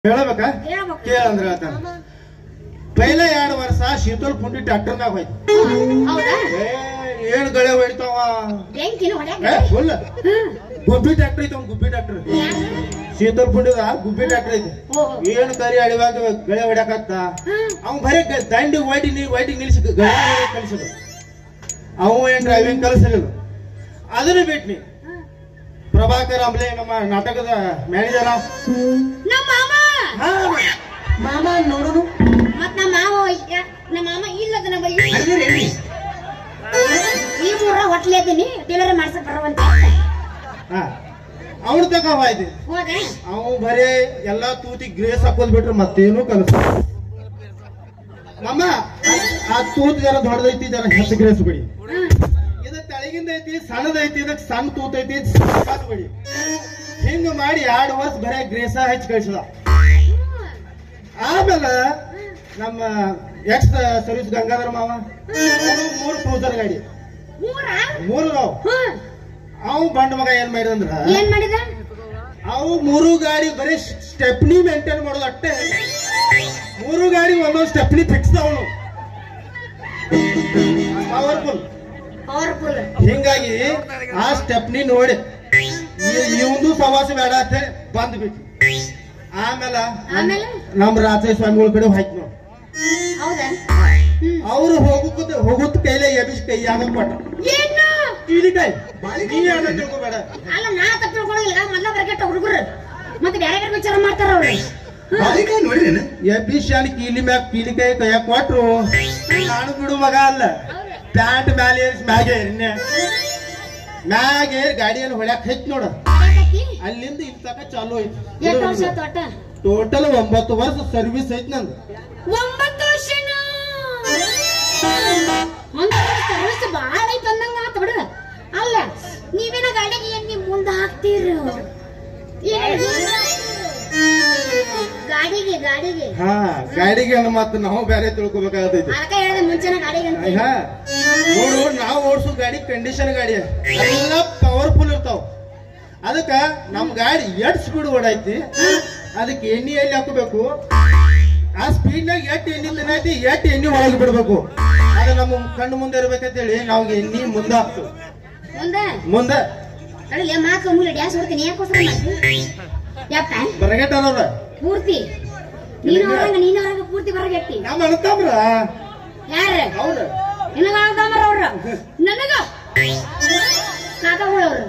ಹೇಳಬೇಕಾ ಹೇಳ್ಬೇಕು. ಕೇಳಂದ್ರ ಹೇಳ್ತಾನ ಪೈಲ ಎರಡು ವರ್ಷ ಶೀತಲ್ ಪುಂಡಿ ಟ್ರ್ಯಾಕ್ಟರ್ನಾಗ ಹೋಯ್ತು ಹೌದಾ ಏ, ಏನ್ ಗಳೆ ಹೊಡಿತಾವ ಬೆಂಕಿನ ಹೊಡ್ಯಾಕ ಏ ಫುಲ್ ಹ್ಮ್. ಗುಬ್ಬಿ ಟ್ರ್ಯಾಕ್ಟರ್ ಐತೆ ಅವ್ನ್ ಗುಬ್ಬಿ ಟ್ರ್ಯಾಕ್ಟರ್ ಶೀತಲ್ ಪುಂಡಿದ ಗುಬ್ಬಿ ಟ್ರ್ಯಾಕ್ಟರ್ ಐತೆ ಓಹೋ. ಏನ್ ಕರಿ ಅಳಿವಾಗ ಗಳೆ ಹೊಡ್ಯಾಕತ್ತ ಹ್ಮ್. ಅವ್ನ್ ಬರೀ ಗ- ದಂಡಿ ವೈಡಿ ನೀ ವೈಡಿ ನಿಲ್ಸಿ ಗಳೆ ಕಲಿಸಿದ ಅವ ಏನ್ ಡ್ರೈವಿಂಗ್ ಕಲಿಸಲಿಲ್ಲ ಅದನ್ನ ಬಿಟ್ನಿ ಹ್ಮ್. ಪ್ರಭಾಕರ್ ಅಂಬ್ಲೆ ನಮ್ಮ ನಾಟಕದ ಮ್ಯಾನೇಜರ ನಮ್ಮ ಮಾಮ ಹಾ ಮಾಮ ನೋಡುನು ಮತ್ ನಮ್ಮ ಮಾವ ಈಗ ನಮ್ಮ ಮಾಮ ಇಲ್ಲದ ನಮ್ಮ ಈ- ಅದಿರೇನ್ರಿ? ಈ ಮೂರ ಹೊಟ್ಲೆ ಅದೀನಿ ಡೆಲಿವರಿ ಮಾಡ್ಸಕ್ ಬರುವಂತ ಹಾ ಅವನ ತಕ ಹೋಯ್ತು ಹೋದ ಅವ ಬರೇ ಎಲ್ಲಾ ತೂತಿ ಗ್ರೇಸ್ ಹಾಕೋದ್ ಬಿಟ್ರೆ ಮತ್ತೇನು ಕಲಸ ಮಮ್ಮ ಆ ತೂತ್ ಜರ ದೊಡ್ಡದೈತಿ ಜರ ಹೆಚ್ಚು ಗ್ರೇಸ್ ಬಿಡಿ ಹ್ಮ್. ಇದು ತಳಗಿಂದ ಐತಿ ಸಣ್ಣದೈತಿ ಇದಕ್ ಸಣ್ಣ ತೂತ್ ಐತಿ ಸಣ್ಣದ್ ಬಿಡಿ ಹಿಂಗ ಮಾಡಿ ಎರಡು ವರ್ಷ ಬರೇ ಗ್ರೇಸ ಹಚ್ಚಿ ಕಳಿಸದ ಆಮೇಲೆ ನಮ್ಮ ಎಕ್ಸ್ ಸರ್ವಿಸ್ ಗಂಗಾಧರ ಮಾವ ಅವ್ನು ಮೂರು ಕ್ರೂಸರ್ ಗಾಡಿ ಮೂರ ಮೂರು ಅದಾವ್ ಹ್ಮ್. ಅವ್ ಬಂಡ ಮಗ ಏನ್ ಮಾಡಿದಂದ್ರ ಏನ್ ಮಾಡಿದ ಅವು ಮೂರು ಗಾಡಿ ಬರೀ ಸ್ಟೆಪ್ನಿ ಮೇಂಟೈನ್ ಮಾಡೋದು ಅಷ್ಟೇ ಮೂರು ಗಾಡಿ ಒಂದೊಂದು ಸ್ಟೆಪ್ನಿ ಫಿಕ್ಸ್ ಅವನು ಪವರ್ಫುಲ್ ಪವರ್ಫುಲ್ ಹಿಂಗಾಗಿ ಆ ಸ್ಟೆಪ್ನಿ ನೋಡಿ ಇವಂದು ಸವಾಸ ಬೇಡ ಅಂತ ಹೇಳಿ ಬಂದ್ ಬಿಟ್ಟು ಆಮೇಲೆ ಆಮೇಲೆ? ನಮ್ಮ ರಾಜ ಸ್ವಾಮಿಗಳ ಕಡೆ ಹೋಯ್ತು ನಾವು ಹೌದಾ ಹ್ಮ್. ಅವ್ರು ಹೋಗುತ್ತ ಹೋಗುತ್ತ ಕೈಲೇ ಎಬಿಸ್ ಕೈ ಆಗ ಕೊಟ್ಟ ಏನು ಕೀಲಿ ಕೈ ನೀ ಯಾವ್ದು ತಿಳ್ಕೊಬೇಡ ಅಲ್ಲ ನಾ ತಪ್ಪು ತಿಳ್ಕೊಳಂಗಿಲ್ಲ ಮೊದ್ಲ ಬರ್ಗೆಟ್ಟ ಹುಡುಗರು ಮತ್ತೆ ಬೇರೆ ಬೇರೆ ವಿಚಾರ ಮಾಡ್ತಾರ ಅವ್ರು ಬಾಳಿಕಾಯಿ ನೋಡಿರೇನು ಎಬಿಸ್ ಶಾನ್ ಕೀಲಿ ಮ್ಯಾಗ ಕೀಲಿ ಕೈ ಕೈಯಾಗ ಕೊಟ್ರು ನಾನು ಬಿಡು ಮಗ ಅಲ್ಲ ಪ್ಯಾಂಟ್ ಮ್ಯಾಲೆ ಏರಿಸಿ ಮ್ಯಾಗ ಏರಿನ ಮ್ಯಾಗ ಏರಿ ಗಾಡಿಯನ್ನು ಹೊಡ್ಯಾಕ ಹೆಚ್ಚು ನೋಡ ಅಲ್ಲಿಂದ ಇಲ್ಲಿ ತಕ ಚಾಲು ಎಷ್ಟು ವರ್ಷ ಐತಿ ತೋಟ ಟೋಟಲ್ ಒಂಬತ್ತು ವರ್ಷ ಸರ್ವಿಸ್ ಐತಿ ನಂದು ಒಂಬತ್ತು ವರ್ಷನ ಒಂದು ಸರ್ವಿಸ್ ಬಾಳ ಐತ್ ಅಂದಂಗ ಆತ ಬಿಡು ಅಲ್ಲ ನೀವೇನ ಗಾಡಿಗೆ ಏನ್ ನೀವ್ ಮುಂದ ಹಾಕ್ತೀರ ಏನ್? ಗಾಡಿಗೆ ಗಾಡಿಗೆ ಹಾ ಗಾಡಿಗೆ ಮತ್ತೆ ನಾವು ಬೇರೆ ತಿಳ್ಕೊಬೇಕಾಗತೈತಿ ಅದಕ್ಕ ಹೇಳ್ದೆ ಮುಂಚೆನ ಗಾಡಿಗೆ ಅಂತ ಹಾ ನೋಡು ನಾವು ಓಡಿಸೋ ಗಾಡಿ ಕಂಡೀಷನ್ ಗಾಡಿ ಎಲ್ಲ ಪವರ್ಫುಲ್ ಇರ್ತಾವ ಅದಕ್ಕ ನಮ್ ಗಾಡಿ ಎಷ್ಟ್ ಸ್ಪೀಡ್ ಓಡೈತಿ ಅದಕ್ಕೆ ಎಣ್ಣೆ ಎಲ್ಲಿ ಹಾಕೋಬೇಕು ಆ ಸ್ಪೀಡ್ ನಾಗ ಎಷ್ಟ್ ಎಣ್ಣೆ ತಿನ್ನೈತಿ ಎಷ್ಟ್ ಎಣ್ಣೆ ಒಳಗೆ ಬಿಡ್ಬೇಕು ಅದು ನಮ್ಮ ಕಣ್ಣು ಮುಂದೆ ಇರ್ಬೇಕಂತೇಳಿ ನಾವು ಎಣ್ಣೆ ಮುಂದೆ ಹಾಕ್ತು ಮುಂದೆ ಮುಂದೆ ಕಡಲೆ ಮಾಕ ಮೂಲೆ ಡ್ಯಾನ್ಸ್ ಹೊಡ್ತೀನಿ ಯಾಕೋಸ್ಕರ ಮಾಡ್ತಿ ಯಪ್ಪ ಬರಗೆಟ್ಟ ಅನ್ನೋದ ಪೂರ್ತಿ ನೀನು ಹೊರಗ ನೀನು ಹೊರಗ ಪೂರ್ತಿ ಬರಗೆಟ್ಟಿ ನಮ್ಮ ಅಣ್ಣತಮ್ರ ಯಾರ ಹೌದು ನಿನಗಾಗದಾಮರ ಅವ್ರ ನನಗ ಕಾಕಗಳವ್ರು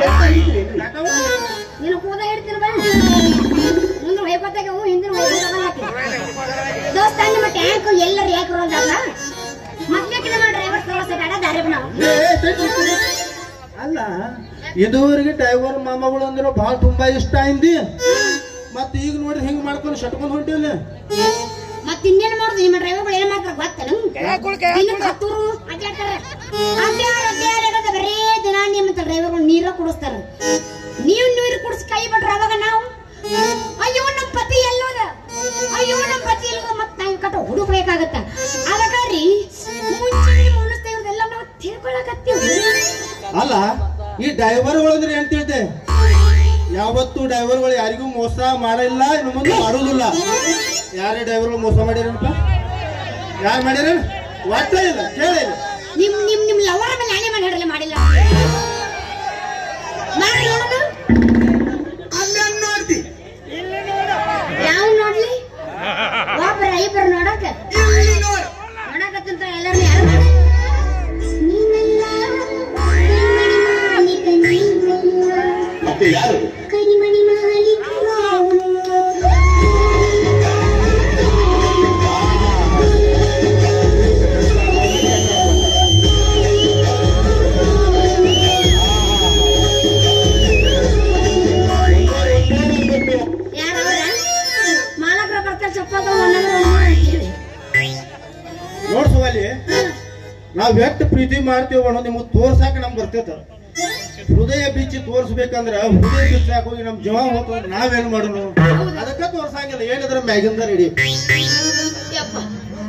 ನೀನು ಕೂದ ಹೇಳ್ತೀನಿ ಬಾ ಮುಂದೆ ಹೊಯ್ಕೊತ್ತಾಗ ಹೂ ಹಿಂದಿನ ದೋಸ್ತ ನಿಮ್ಮ ಟ್ಯಾಂಕ್ ಎಲ್ಲರೂ ಯಾಕೆ ರೋದಾಗ ಮತ್ತೆ ನಮ್ಮ ಡ್ರೈವರ್ ಪ್ರವಾಸ ಬೇಡ ದಾರಿ ನಾವು ಏ, ಏ, ಏ, ಏ, ಏ. ಅಲ್ಲ ಇದುವರೆಗೆ ಡ್ರೈವರ್ ಮಾಮಗಳು ಅಂದ್ರೆ ಬಹಳ ತುಂಬಾ ಇಷ್ಟ ಅయింದಿ ಮತ್ ಈಗ ನೋಡಿ ಹಿಂಗ್ ಮಾಡ್ಕೊಂಡು ಶಟ್ಕೊಂಡ್ ಹೊಂಟಿಲ್ಲ ಮತ್ತೆ ಇನ್ನೇನ್ ಮಾಡುದು ನಿಮ್ಮ ಡ್ರೈವರ್ಗಳು ಏನ್ ಮಾಡ್ತಾರ ಗೊತ್ತ ದಿನಕ್ಕೆ ಹತ್ತೂರು ಅಡ್ಡಾಡ್ತಾರ ಅಡ್ಡಾಡ್ ಅಡ್ಡಾಡ್ ಬರೇ ದಿನ ನಿಮ್ಮ ಡ್ರೈವರ್ಗಳು ನೀರ ಕುಡಿಸ್ತಾರ ನೀವು ನೀರು ಕುಡಿಸ್ ಕೈ ಬಿಟ್ರ ಅವಾಗ ನಾವು ಅಯ್ಯೋ ನಮ್ಮ ಪತಿ ಎಲ್ಲೋದ ಅಯ್ಯೋ ನಮ್ಮ ಪತಿ ಎಲ್ಲೋದ ಮತ್ ನಾವು ಕಟ್ಟ ಹುಡುಕ್ಬೇಕಾಗತ್ತ ಅದಕ್ಕ ರೀ ಮುಂಚೆ ಮುನ್ನಿಸ್ತಾ ಇರೋದೆಲ್ಲ ನಾವು ತಿಳ್ಕೊಳಕತ್ತೀವಿ ಅಲ್ಲ ಈ ಡ್ರೈವರ್ಗಳು ಅಂದ್ರೆ ಏನ್ ತಿಳ್ದೆ ಯಾವತ್ತು ಡ್ರೈವರ್ಗಳು ಯಾರಿಗೂ ಮೋಸ ಮಾಡಿಲ್ಲ ಇನ್ನು ಮುಂದೆ ಮಾಡೋದಿಲ್ಲ ಯಾರೇ ಡ್ರೈವರ್ಗಳು ಮೋಸ ಮಾಡ್ಯಾರಪ್ಪ ಯಾರು ಮಾಡ್ಯಾರ ಒಟ್ಟ ಇಲ್ಲ ಕೇಳಿಲ್ಲ ನಿಮ್ ನಿಮ್ ನಿಮ್ ಲವರ ಮೇಲೆ ನಾನೇ ಮಾಡಿ ಹೇಳಲ್ಲ ಮಾಡಿಲ್ಲ ಮಾಡಿ ನೋಡೋಣ ಅಲ್ಲೇನ್ ನೋಡ್ತಿ ಯಾವ ನೋಡ್ಲಿ ಒಬ್ಬರ ಇಬ್ಬರು ನೋಡಕ ಇಲ್ಲಿ ನೋಡು ನೋಡಕತ್ತಂತ ಎಲ್ಲರೂ ಯಾರು ನೀನೆಲ್ಲ ಕರಿಮಣಿ ಮಾಲೀಕ ನೀನು. ಮತ್ತೆ ಯಾರು ಕರಿಮಣಿ ಮಾಲೀಕ ನಾವು. ಯಾರವ್ರ? ಮಾಲಕ್ರ ಬರ್ತಾರೆ ಚಪ್ಪಾಗ ಒಂದೊಂದು ಒಂದೊಂದು ನೋಡ್ಸುವಲ್ಲಿ ನಾವ್ ಎಷ್ಟು ಪ್ರೀತಿ ಮಾಡ್ತೀವಿ ಅನ್ನೋ ನಿಮ್ಗೆ ತೋರ್ಸಾಕ ನಮ್ಗೆ ಬರ್ತೈತ ಹೃದಯ ಬಿಚ್ಚಿ ತೋರ್ಸ್ಬೇಕಂದ್ರ ಹೃದಯ ಬಿಚ್ಚಾಕ ಹೋಗಿ ನಮ್ ಜೀವ ಹೋಗ್ತದ ನಾವೇನ್ ಮಾಡೋಣ ಅದಕ್ಕ ತೋರ್ಸಂಗಿಲ್ಲ ಏನಿದ್ರ ಮ್ಯಾಗಿಂದ ರೆಡಿ ಯಪ್ಪ.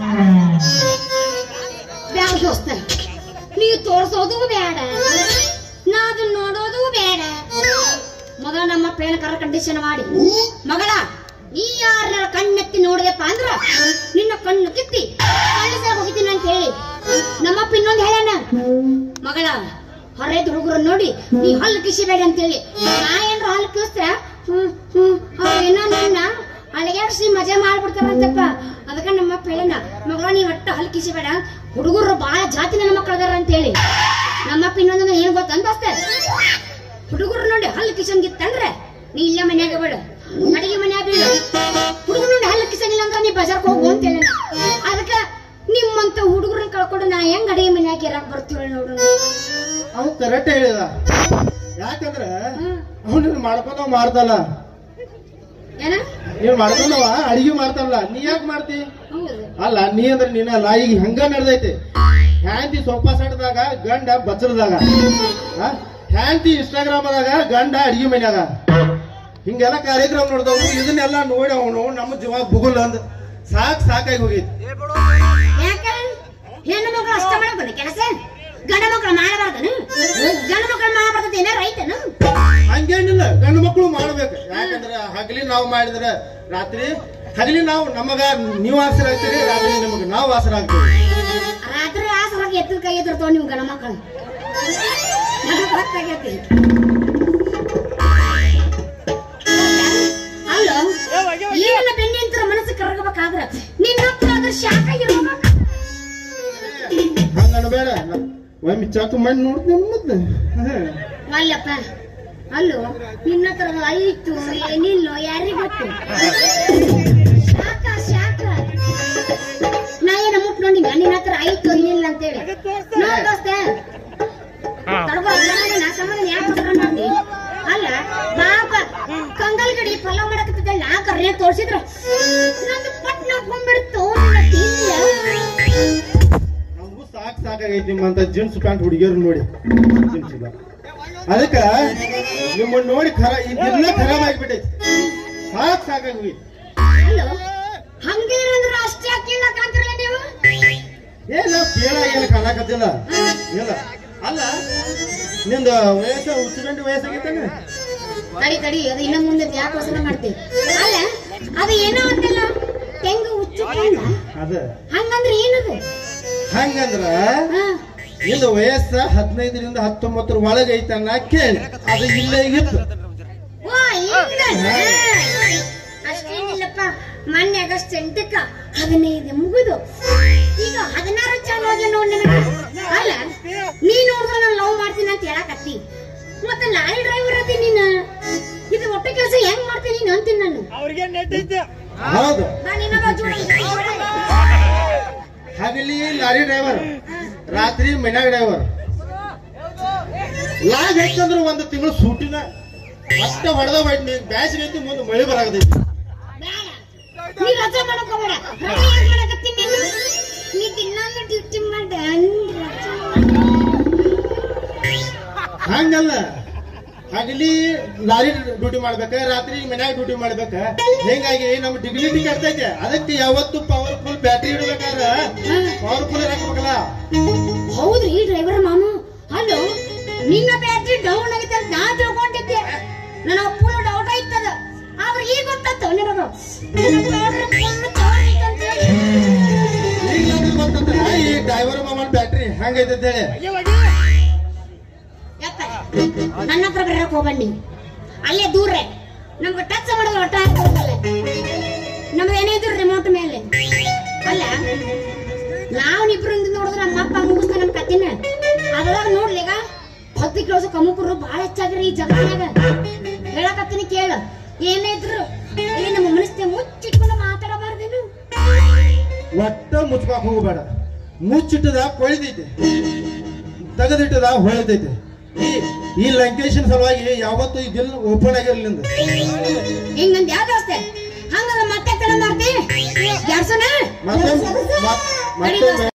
ಬ್ಯಾಡ ದೋಸ್ತ ನೀವು ತೋರ್ಸೋದು ಬೇಡ ನಾ ಅದನ್ನ ನೋಡೋದು ಬೇಡ ಮೊದಲ ನಮ್ಮ ಪ್ಲೇನ್ ಕರ ಕಂಡೀಷನ್ ಮಾಡಿ ಮಗಳ ನೀ ಯಾರನ್ನ ಕಣ್ಣೆತ್ತಿ ನೋಡಿದೆಪ್ಪ ಅಂದ್ರ ನಿನ್ನ ಕಣ್ಣು ಕಿತ್ತಿ ಕಳ್ಳಿಸಾಗ ಹೋಗಿದ್ದೀನಿ ಅಂತ ಹೇಳಿ ನಮ್ಮಪ್ಪ ಇನ್ನೊಂದು ಹೇಳ್ಯಾನ ಮಗಳ ಹೊರೆ ಹುಡುಗರು ನೋಡಿ ನೀ ಹಲ್ಲು ಕಿಸಿಬೇಡ ಅಂತೇಳಿ ನಾ ಏನ್ರ ಹಲ್ಲು ಕಿಸ್ತ್ರ ಹ್ಮ್ ಹ್ಮ್ ಅವ್ರ್ ಏನೋ ನನ್ನ ಅಳಗ್ಯಾಡ್ಸಿ ಮಜಾ ಮಾಡ್ಬಿಡ್ತಾರಂತಪ್ಪ ಅದಕ್ಕ ನಮ್ಮಪ್ಪ ಹೇಳ್ಯಾನ ಮಗಳ ನೀ ಒಟ್ಟ ಹಲ್ಲು ಕಿಸಿಬೇಡ ಹುಡುಗರು ಬಾಳ ಜಾತಿ ನನ್ನ ಮಕ್ಕಳು ಅದಾರ ಅಂತೇಳಿ ನಮ್ಮಪ್ಪ ಇನ್ನೊಂದನ್ನ ಏನ್ ಗೊತ್ತಂತ ಅಷ್ಟೇ ಹುಡುಗರು ನೋಡಿ ಹಲ್ಲು ಕಿಸಂಗಿತ್ತಂದ್ರೆ ನೀ ಇಲ್ಲೇ ಮನ್ಯಾಗ ಬೇಡ ಅಡಿಗೆ ಮನ್ಯಾಗ ಬೀಳ ಹುಡುಗರು ನೋಡಿ ಹಲ್ಲು ಕಿಸಂಗಿಲ್ಲ ಅಂದ್ರೆ ನೀ ಬಜಾರ್ಕ್ ಹೋಗು ಅಂತ ಹೇಳ ಅದಕ್ಕ ನಿಮ್ಮಂತ ಹುಡುಗರನ್ನ ಕಳ್ಕೊಂಡು ನಾ ಹೆಂಗ್ ಅಡಿಗೆ ಮನ್ಯಾಗ ಇರಾಕ್ ಬರ್ತೀವಿ ನೋಡು ಅವ್ ಕರೆಕ್ಟ್ ಹೇಳಿದ ಯಾಕಂದ್ರೆ ಅವನು ಮಾಡ್ಕೊಂಡವ್ ಮಾಡ್ದಲ್ಲ ಏನ ನೀವ್ ಮಾಡ್ಕೊಂಡವ ಅಡಿಗೆ ಮಾಡ್ತಾನಲ್ಲ ನೀ ಯಾಕೆ ಮಾಡ್ತಿ ಹೌದು ಅಲ್ಲ ನೀ ಅಂದ್ರೆ ನೀನಲ್ಲ ಈಗ ಹಂಗ ನಡೆದೈತಿ ಹ್ಯಾಂತಿ ಸೋಫಾ ಸೆಟ್ದಾಗ ಗಂಡ ಬಚ್ಚಲದಾಗ ಹ್ಯಾಂತಿ ಇನ್ಸ್ಟಾಗ್ರಾಮ್ದಾಗ ಗಂಡ ಅಡಿಗೆ ಮನ್ಯಾಗ ಹಿಂಗೆಲ್ಲ ಕಾರ್ಯಕ್ರಮ ನೋಡ್ದವು ಇದನ್ನೆಲ್ಲ ನೋಡಿ ಅವನು ನಮ್ಮ ಜೀವ ಬುಗುಲ್ ಅಂದ್ ಸಾಕ್ ಸಾಕಾಗಿ ಹೋಗೈತಿ ಯಾಕ ಹೆಣ್ಣು ಮಕ್ಕಳು ಅಷ್ಟ ಮಾಡಬೇಕು ಕೆಲಸ ಗಂಡ ಮಕ್ಕಳು ಮಾಡಬಾರ್ದನು ಗಂಡ ಮಕ್ಕಳು ಮಾಡಬಾರ್ದು ಏನಾರ ಐತನು ಹಂಗೇನಿಲ್ಲ ಗಂಡು ಮಕ್ಕಳು ಮಾಡ್ಬೇಕು ಯಾಕಂದ್ರೆ ಹಗಲಿ ನಾವು ಮಾಡಿದ್ರೆ ರಾತ್ರಿ ಹಗಲಿ ನಾವು ನಮಗ ನೀವು ಆಸರ ಆಗ್ತೀರಿ ರಾತ್ರಿ ನಿಮಗೆ ನಾವು ಆಸರ ಆಗ್ತೀವಿ ರಾತ್ರಿ ಆಸರಾಗಿ ಎತ್ತದ ಕೈ ಎತ್ತಿರ್ತಾವ ನೀವು ಗಂಡ ಮಕ್ಕಳು ನನಗ್ ಗೊತ್ತಾಗೈತಿ ಅಲ್ಲೋ ಏನೆಲ್ಲ ಬೆಣ್ಣೆ ಅಂತ ಮನಸ್ಸು ಕರಗಬೇಕಾದ್ರ ನಿನ್ನ ಹತ್ರ ಅದ್ರ ಶಾಖ ಇರ್ಬೇಕು ಹಂಗ ಅನ್ಬೇಡ ಒಮ್ಮೆ ಚಾಕು ಮಾಡಿ ನೋಡ್ತೀನಿ ಮತ್ತೆ ಅಲ್ಲಪ್ಪ ಅಲ್ಲೋ ನಿನ್ನ ಹತ್ರ ಐತು ಏನಿಲ್ಲೋ ಯಾರಿಗ್ ಗೊತ್ತು ಶಾಖ ಶಾಖ ನಾ ಏನ ಮುಟ್ಕೊಂಡಿನ ನಿನ್ನ ಹತ್ರ ಐತು ಏನಿಲ್ಲ ಅಂತೇಳಿ ನೋಡ್ ದೋಸ್ತ ತಡ್ಕೋ, ಸಮಾಧಾನ ಸಮಾಧಾನ ಯಾಕೆ ಉತ್ತರ ಮಾಡ್ತಿ ಅಲ್ಲ ಪಾಪ ಕಂಗಲ್ ಗಡಿ ಫಲ ಮಾಡಕತ್ತಿದ್ದ ನಾ ಕರ್ನೆ ತೋರ್ಸಿದ್ರ ನಂದು ಪಟ್ ನೋಡ್ಕೊಂಡ್ಬಿಡ್ತು ತಿನ್ನ ನಮಗೂ ಸಾಕ್ ಸಾಕಾಗೈತಿ ನಿಮ್ಮಂತ ಜೀನ್ಸ್ ಪ್ಯಾಂಟ್ ಹುಡುಗಿಯರು ನೋಡಿ ಜೀನ್ಸ್ ಇಲ್ಲ ಅದಕ್ಕ ನಿಮ್ಮನ್ನ ನೋಡಿ ಖರ ಇದೆಲ್ಲ ಖರಾಬ್ ಆಗಿಬಿಟ್ಟೈತಿ ಸಾಕ್ ಸಾಕಾಗಿ ಹೋಗೈತಿ ಅಲ್ಲೋ ಹಂಗೇನಂದ್ರ ಅಷ್ಟೇ ಕೇಳಕ್ಕಾಗ್ತಿರಲ್ಲ ನೀವು ಏನ ಕೇಳ ಏನು ಕಾಣಕತ್ತಿಲ್ಲ ಇಲ್ಲ ಅಲ್ಲ ನಿಂದ ವಯಸ್ಸ ಉಚ್ಚಗಂಡು ವಯಸ್ಸಾಗೈತಾಗ ತಡಿ ತಡಿ ಅದು ಇನ್ನ ಮುಂದೆ ಯಾಕೆ ವಸನ ಮಾಡ್ತಿ ಅಲ್ಲ ಅದು ಏನೋ ಅಂತಿಲ್ಲ ತೆಂಗು ಉಚ್ಚಿಕೊಂಡ ಅದ ಹಂಗಂದ್ರೆ ಏನದು ಹಂಗಂದ್ರ ಹಾ ನಿಂದ ವಯಸ್ಸ ಹದಿನೈದರಿಂದ ಹತ್ತೊಂಬತ್ತರ ಒಳಗೆ ಐತನ್ನ ಕೇಳಿ ಅದು ಇಲ್ಲೇ ಇತ್ತು ಓ ಈಗ ಅಷ್ಟೇನಿಲ್ಲಪ್ಪ ಮೊನ್ನೆ ಆಗಸ್ಟ್ ಎಂಟಕ್ಕ ಹದಿನೈದು ಮುಗಿದು ಈಗ ಹದಿನಾರು ಚಾಲು ಆಗಿ ನೋಡ್ ನನಗೆ ಅಲ್ಲ ನೀ ನೋಡಿದ್ರೆ ನಾನು ಲವ್ ಮಾಡ್ತೀನಿ ಅಂತ ಹೇಳಕತ್ತಿ ಮತ್ತೆ ಲಾರಿ ಡ್ರೈವರ್ ಅದಿ ನೀನು ಇದು ಒಟ್ಟು ಕೆಲಸ ಹೆಂಗ್ ಮಾಡ್ತೀನಿ ನೀನು ಅಂತೀನಿ ನಾನು ಹೌದು ಬಾ ನಿನ್ನ ಜೋಡ ಹಗಲಿ ಲಾರಿ ಡ್ರೈವರ್ ರಾತ್ರಿ ಮನ್ಯಾಗ ಡ್ರೈವರ್ ಲಾಗ್ ಹೆಚ್ಚಂದ್ರ ಒಂದು ತಿಂಗಳು ಸೂಟಿನ ಮತ್ತೆ ಹೊಡೆದ ಬೈಟ್ ಬ್ಯಾಸಿಗೆ ಐತಿ ಮುಂದೆ ಮಳೆ ಬರಾಕತೈತಿ ಬೇಡ ನೀ ರಜೆ ಮಾಡಕ್ ಹೋಗ್ಬೇಡ ರಜೆ ಯಾಕ್ ಮಾಡಕತ್ತಿ ನೀನು ನೀ ದಿನಾಲು ಡ್ಯೂಟಿ ಮಾಡ ಹಂಗಲ್ಲ ಹಗಲಿ ಲಾರಿ ಡ್ಯೂಟಿ ಮಾಡ್ಬೇಕ ರಾತ್ರಿ ಮನ್ಯಾಗ ಡ್ಯೂಟಿ ಮಾಡ್ಬೇಕ ಹಿಂಗಾಗಿ ನಮ್ ಡಿಗ್ನಿಟಿ ಕೆಡ್ತೈತೆ ಅದಕ್ಕೆ ಯಾವತ್ತು ಪವರ್ಫುಲ್ ಬ್ಯಾಟ್ರಿ ಇಡ್ಬೇಕಾದ್ರ ಪವರ್ಫುಲ್ ಹಾಕ್ಬೇಕಲ್ಲ ಹೌದ್ರಿ ಡ್ರೈವರ್ ಮಾಮು ಹಲೋ ನಿನ್ನ ಬ್ಯಾಟ್ರಿ ಡೌನ್ ಆಗೈತೆ ಅಂತ ನಾ ತಿಳ್ಕೊಂಡಿದ್ದೆ ನನ್ನ ಫುಲ್ ಡೌಟ್ ಆಯ್ತದ ಆದ್ರೆ ಈಗ ಗೊತ್ತಾಯ್ತು ನಿನಗ ಈಗ ನಮ್ಗ್ ಗೊತ್ತಂತ ಈ ಡ್ರೈವರ್ ಮಾಮನ್ ಬ್ಯಾಟ್ರಿ ಹಂಗೈತೆ ಅಂತ ಹೇಳಿ ನನ್ನ ಹತ್ರ ಬರಕ್ ಹೋಗ್ಬಂಡಿ ಅಲ್ಲೇ ದೂರ ನಮ್ಗೆ ಟಚ್ ಮಾಡೋದು ಒಟ್ಟ ಹಾಕೋದಲ್ಲ ನಮ್ದು ಏನಿದ್ರು ರಿಮೋಟ್ ಮೇಲೆ ಅಲ್ಲ ನಾವ್ನಿಬ್ರು ನೋಡಿದ್ರೆ ನಮ್ಮ ಅಪ್ಪ ಮುಗಿಸ್ತಾನ ನಮ್ಮ ಕತ್ತಿನ ಅದ್ರೊಳಗ ನೋಡ್ಲಿಗ ಹತ್ತಿ ಕೆಲಸ ಕಮ್ಮಕರು ಬಹಳ ಹೆಚ್ಚಾಗ್ರಿ ಈ ಜಗತ್ನಾಗ ಹೇಳಕತ್ತೀನಿ ಕೇಳ ಏನೇ ಇದ್ರು ಇಲ್ಲಿ ನಮ್ಮ ಮನಸ್ಸೆ ಮುಚ್ಚಿಟ್ಕೊಂಡು ಮಾತಾಡಬಾರ್ದೇನು ಒಟ್ಟ ಮುಚ್ಚಾಕ ಹೋಗಬೇಡ ಮುಚ್ಚಿಟ್ಟದ ಕೊಳಿದೈತೆ ತೆಗೆದಿಟ್ಟದ ಹೊಳೆದೈತೆ ಈ ಈ ಲಂಕೇಶನ್ ಸಲುವಾಗಿ ಯಾವತ್ತು ಈ ದಿಲ್ ಓಪನ್ ಆಗಿರ್ಲಿಂದ ಹಿಂಗಂತ ಯಾವ್ದು ಅಷ್ಟೇ ಹಂಗ ಮತ್ತೆ ತಡ ಮಾಡ್ತಿ ಯಾರ್ಸನ ಮತ್ತೆ ಮತ್ತೆ